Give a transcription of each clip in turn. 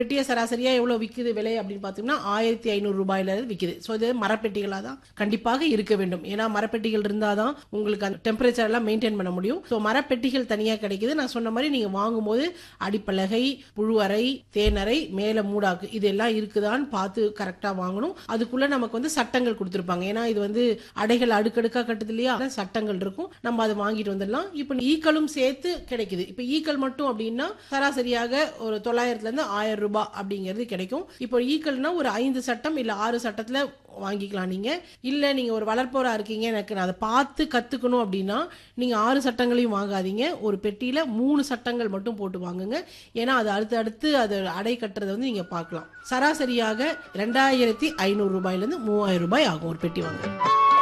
பெட்டியை சராசரியா எவ்வளவு விக்குது விலை அப்படின்னு பார்த்தோம்னா ஆயிரத்தி ஐநூறு ரூபாயில விக்குது ஸோ இது மரப்பெட்டிகளா தான் கண்டிப்பாக இருக்க வேண்டும் ஏன்னா மரப்பெட்டிகள் இருந்தாதான் உங்களுக்கு அந்த டெம்பரேச்சர் எல்லாம் மெயின்டைன் பண்ண முடியும் ஸோ மரப்பெட்டிகள் தனியா கிடைக்குது நான் சொன்ன மாதிரி நீங்க வாங்கும்போது அடிப்பலகை புழுவறை தேனறை மேல மூடாக்கு இது எல்லாம் இருக்குதான்னு பார்த்து கரெக்டா வாங்கணும் அதுக்குள்ள நமக்கு வந்து சட்டங்கள் கொடுத்துருப்பாங்க ஏன்னா இது வந்து அடைகள் அடுக்கடுக்கா கட்டுது இல்லையா அதான் சட்டங்கள் இருக்கும் நம்ம அதை வாங்கிட்டு வந்துடலாம் இப்போ ஈக்களும் சேர்த்து கிடைக்குது இப்போ ஈக்கள் மட்டும் அப்படின்னா சராசரியாக ஒரு தொள்ளாயிரத்துல இருந்து ஆயிரம் ரூபாய் அப்படிங்கிறது கிடைக்கும் இப்போ ஈக்கள்னா ஒரு ஐந்து சட்டம் இல்ல ஆறு சட்டத்துல வாங்கிக்கலாம் நீங்க இல்ல நீங்க ஒரு வளர்ப்போரா இருக்கீங்க எனக்கு நான் அதை பார்த்து கத்துக்கணும் அப்படின்னா நீங்க ஆறு சட்டங்களையும் வாங்காதீங்க ஒரு பெட்டியில மூணு சட்டங்கள் மட்டும் போட்டு வாங்குங்க ஏன்னா அது அடுத்து அடுத்து அது அடை கட்டுறதை வந்து நீங்க பார்க்கலாம் சராசரியாக ரெண்டாயிரத்தி ஐநூறு ரூபாயில இருந்து மூவாயிரம் ரூபாய் ஆகும் ஒரு பெட்டி வாங்க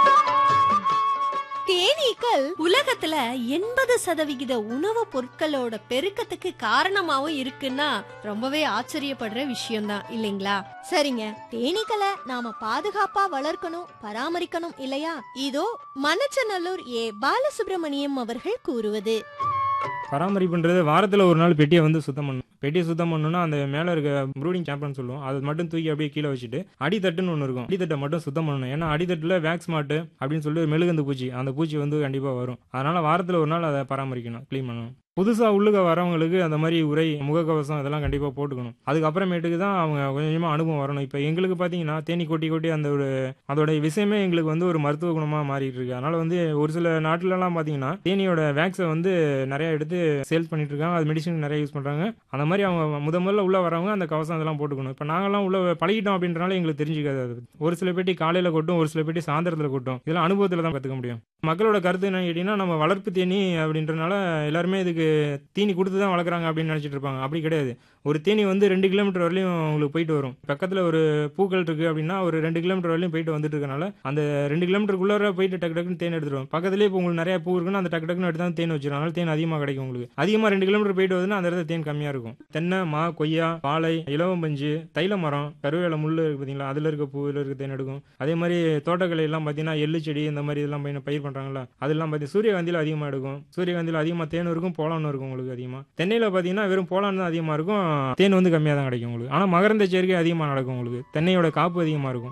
தேனீக்கள் உலகத்துல எண்பது சதவிகித உணவுப் பொருட்களோட பெருக்கத்துக்கு காரணமாவும் இருக்குன்னா ரொம்பவே ஆச்சரியப்படுற விஷயம்தான் இல்லைங்களா சரிங்க தேனீக்களை நாம பாதுகாப்பா வளர்க்கணும் பராமரிக்கணும் இல்லையா இதோ மணச்சநல்லூர் ஏ பாலசுப்ரமணியம் அவர்கள் கூறுவது பராமரிப்புன்றது வாரத்தில் ஒரு நாள் பெட்டியை வந்து சுத்தம் பண்ணணும் பெட்டியை சுத்தம் பண்ணணும்னா அந்த மேலே இருக்க ப்ரூடிங் சாம்பர்னு சொல்லுவோம் அதை மட்டும் தூக்கி அப்படியே கீழே வச்சுட்டு அடித்தட்டுன்னு ஒன்று இருக்கும் அடித்தட்டை மட்டும் சுத்தம் பண்ணணும் ஏன்னா அடித்தட்டில் வேக்ஸ் மாட்டு அப்படின்னு சொல்லி ஒரு மெழுகுந்து பூச்சி அந்த பூச்சி வந்து கண்டிப்பாக வரும் அதனால் வாரத்தில் ஒரு நாள் அதை பராமரிக்கணும் க்ளீன் பண்ணணும் புதுசாக உள்ளுக வரவங்களுக்கு அந்த மாதிரி உரை முகக்கவசம் இதெல்லாம் கண்டிப்பாக போட்டுக்கணும் அதுக்கப்புறமேட்டுக்கு தான் அவங்க கொஞ்சம் கொஞ்சமாக அனுபவம் வரணும் இப்போ எங்களுக்கு பார்த்தீங்கன்னா தேனி கொட்டி கொட்டி அந்த ஒரு அதோட விஷயமே எங்களுக்கு வந்து ஒரு மருத்துவ குணமாக மாறிட்டு இருக்கு அதனால வந்து ஒரு சில நாட்டிலலாம் பார்த்தீங்கன்னா தேனியோட வேக்ஸை வந்து நிறைய எடுத்து சேல்ஸ் பண்ணிட்டு இருக்காங்க அது மெடிசன் நிறைய யூஸ் பண்ணுறாங்க அந்த மாதிரி அவங்க முத முதல்ல உள்ள வரவங்க அந்த கவசம் அதெல்லாம் போட்டுக்கணும் இப்போ நாங்களாம் உள்ள பழகிட்டோம் அப்படின்றனால எங்களுக்கு தெரிஞ்சுக்காது அது ஒரு சில பேட்டி காலையில் கொட்டும் ஒரு சில பேட்டி சாயந்தரத்தில் கொட்டும் இதெல்லாம் அனுபவத்தில் தான் கற்றுக்க முடியும் மக்களோட கருத்து என்ன கேட்டீங்கன்னா நம்ம வளர்ப்பு தேனி அப்படின்றனால எல்லாருமே இதுக்கு தீனி கொடுத்து தான் வளர்க்குறாங்க அப்படின்னு நினச்சிட்டு இருப்பாங்க அப்படி கிடையாது ஒரு தேனி வந்து ரெண்டு கிலோமீட்டர் வரலையும் உங்களுக்கு போயிட்டு வரும் பக்கத்தில் ஒரு பூக்கள் இருக்கு அப்படின்னா ஒரு ரெண்டு கிலோமீட்டர் வரலையும் போயிட்டு வந்துட்டு இருக்கனால அந்த ரெண்டு கிலோமீட்டருக்குள்ளார போயிட்டு டக்கு டக்குன்னு தேன் எடுத்துரும் பக்கத்துலேயே இப்போ உங்களுக்கு நிறைய பூ இருக்குன்னா அந்த டக்கு டக்குன்னு எடுத்து தான் தேன் வச்சிடும் அதனால தேன் அதிகமாக கிடைக்கும் உங்களுக்கு அதிகமாக ரெண்டு கிலோமீட்டர் போயிட்டு வருதுன்னா அந்த இடத்துல தேன் கம்மியாக இருக்கும் தென்னை மா கொய்யா பாலை இலவம்பஞ்சு தைல மரம் கருவேல முள் இருக்கு பார்த்தீங்களா அதில் இருக்க பூவில் இருக்க தேன் எடுக்கும் அதே மாதிரி தோட்டக்கலை எல்லாம் பார்த்தீங்கன்னா எள்ளு செடி இந்த மாதிரி இதெல்லாம் பயிர் பயிர் பண்ணுறாங்களா அதெல்லாம் பார்த்தி சூரியகாந்தியில் அதிகமாக எடுக்கும் சூரியகாந்தியில் அதிகமாக தேன் இருக்கும் போலான்னு இருக்கும் உங்களுக்கு அதிகமாக தென்னையில் பார்த்தீங்கன்னா வெறும் போலான் தான் அதிகமாக இருக்கும் தேன் வந்து கம்மியாக தான் கிடைக்கும் உங்களுக்கு ஆனால் மகரந்த சேர்க்கை அதிகமாக நடக்கும் உங்களுக்கு தென்னையோட காப்பு அதிகமாக இருக்கும்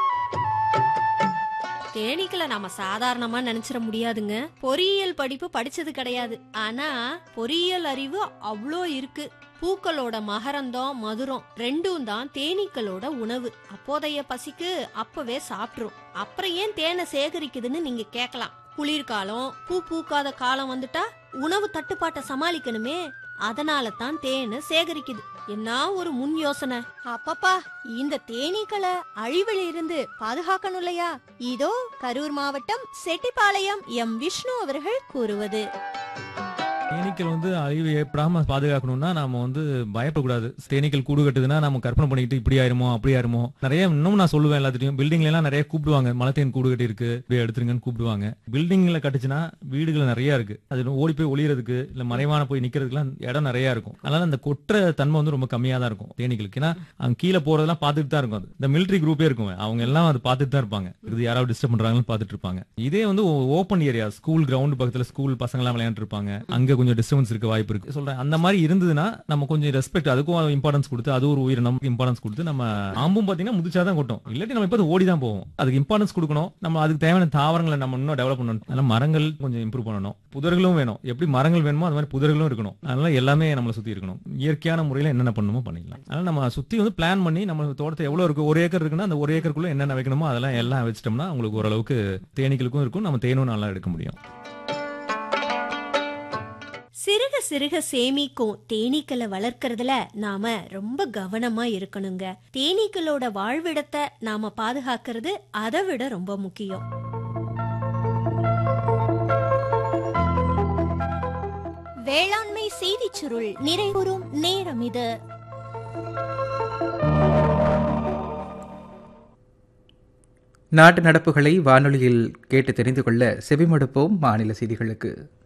தேனீக்களை நாம சாதாரணமா நினைச்சிட முடியாதுங்க பொறியியல் படிப்பு படிச்சது கிடையாது ஆனா பொறியியல் அறிவு அவ்வளோ இருக்கு பூக்களோட மகரந்தம் மதுரம் ரெண்டும் தான் தேனீக்களோட உணவு அப்போதைய பசிக்கு அப்பவே சாப்பிட்ரும் அப்புறம் ஏன் தேனை சேகரிக்குதுன்னு நீங்க கேட்கலாம் குளிர்காலம் பூ பூக்காத காலம் வந்துட்டா உணவு தட்டுப்பாட்டை சமாளிக்கணுமே அதனால தான் தேனை சேகரிக்குது என்ன ஒரு முன் யோசனை அப்பப்பா இந்த தேனீக்களை அழிவில் இருந்து பாதுகாக்கணும் இல்லையா இதோ கரூர் மாவட்டம் செட்டிப்பாளையம் எம் விஷ்ணு அவர்கள் கூறுவது தேனீக்கள் வந்து அழிவு ஏற்படாம பாதுகாக்கணும்னா நாம வந்து பயப்படக்கூடாது தேனீக்கள் கூடு கட்டுதுன்னா நம்ம கற்பனை பண்ணிக்கிட்டு இப்படி ஆயிருமோ அப்படி ஆயிருமோ நிறைய இன்னும் நான் சொல்லுவேன் எல்லாத்தையும் பில்டிங்ல எல்லாம் நிறைய கூப்பிடுவாங்க மலத்தேன் கூடு கட்டி இருக்கு இப்படி எடுத்துருங்கன்னு கூப்பிடுவாங்க பில்டிங்ல கட்டுச்சுன்னா வீடுகள் நிறைய இருக்கு அது ஓடி போய் ஒளியறதுக்கு இல்ல மறைவான போய் நிக்கிறதுக்குலாம் இடம் நிறைய இருக்கும் அதனால அந்த கொற்ற தன்மை வந்து ரொம்ப கம்மியா தான் இருக்கும் தேனீக்களுக்கு ஏன்னா அங்க கீழே போறதெல்லாம் பார்த்துட்டு தான் இருக்கும் அது இந்த மிலிட்டரி குரூப்பே இருக்கும் அவங்க எல்லாம் அது பார்த்துட்டு தான் இருப்பாங்க இது யாராவது டிஸ்டர்ப் பண்றாங்கன்னு பார்த்துட்டு இருப்பாங்க இதே வந்து ஓப்பன் ஏரியா ஸ்கூல் கிரவுண்ட் பக்கத்துல ஸ்கூல் பசங்க எல்லாம் விளையாண்டு இருப்பாங்க அங்க கொஞ்சம் டிஸ்டர்பன்ஸ் இருக்க வாய்ப்பு இருக்கு சொல்றேன் அந்த மாதிரி இருந்ததுன்னா நம்ம கொஞ்சம் ரெஸ்பெக்ட் அதுக்கும் இம்பார்ட்டன்ஸ் கொடுத்து அது ஒரு உயிரினம் இம்பார்ட்டன்ஸ் கொடுத்து நம்ம ஆம்பும் பாத்தீங்கன்னா முதிச்சாதான் கொட்டும் இல்லாட்டி நம்ம இப்போ ஓடி தான் போவோம் அதுக்கு இம்பார்ட்டன்ஸ் கொடுக்கணும் நம்ம அதுக்கு தேவையான தாவரங்களை நம்ம இன்னும் டெவலப் பண்ணணும் அதனால மரங்கள் கொஞ்சம் இம்ப்ரூவ் பண்ணணும் புதர்களும் வேணும் எப்படி மரங்கள் வேணுமோ அது மாதிரி புதர்களும் இருக்கணும் அதனால எல்லாமே நம்மளை சுத்தி இருக்கணும் இயற்கையான முறையில என்னென்ன பண்ணணுமோ பண்ணிக்கலாம் அதனால நம்ம சுத்தி வந்து பிளான் பண்ணி நம்ம தோட்டத்தை எவ்வளவு இருக்கு ஒரு ஏக்கர் இருக்குன்னா அந்த ஒரு ஏக்கருக்குள்ள என்னென்ன வைக்கணுமோ அதெல்லாம் எல்லாம் வச்சிட்டோம்னா உங்களுக்கு ஓரளவுக்கு தேனீக்களுக்கும் இருக்கும் நம்ம தேனும் நல்லா எடுக்க முடியும் சிறுக சிறுக சேமிக்கும் தேனீக்களை வளர்க்கறதுல நாம ரொம்ப கவனமா இருக்கணுங்க தேனீக்களோட வாழ்விடத்தை நாம பாதுகாக்கிறது அதை விட ரொம்ப முக்கியம் வேளாண்மை செய்திச் சுருள் நிறைவுறும் நேரம் இது நாட்டு நடப்புகளை வானொலியில் கேட்டு தெரிந்து கொள்ள செவிமடுப்போம் மாநில செய்திகளுக்கு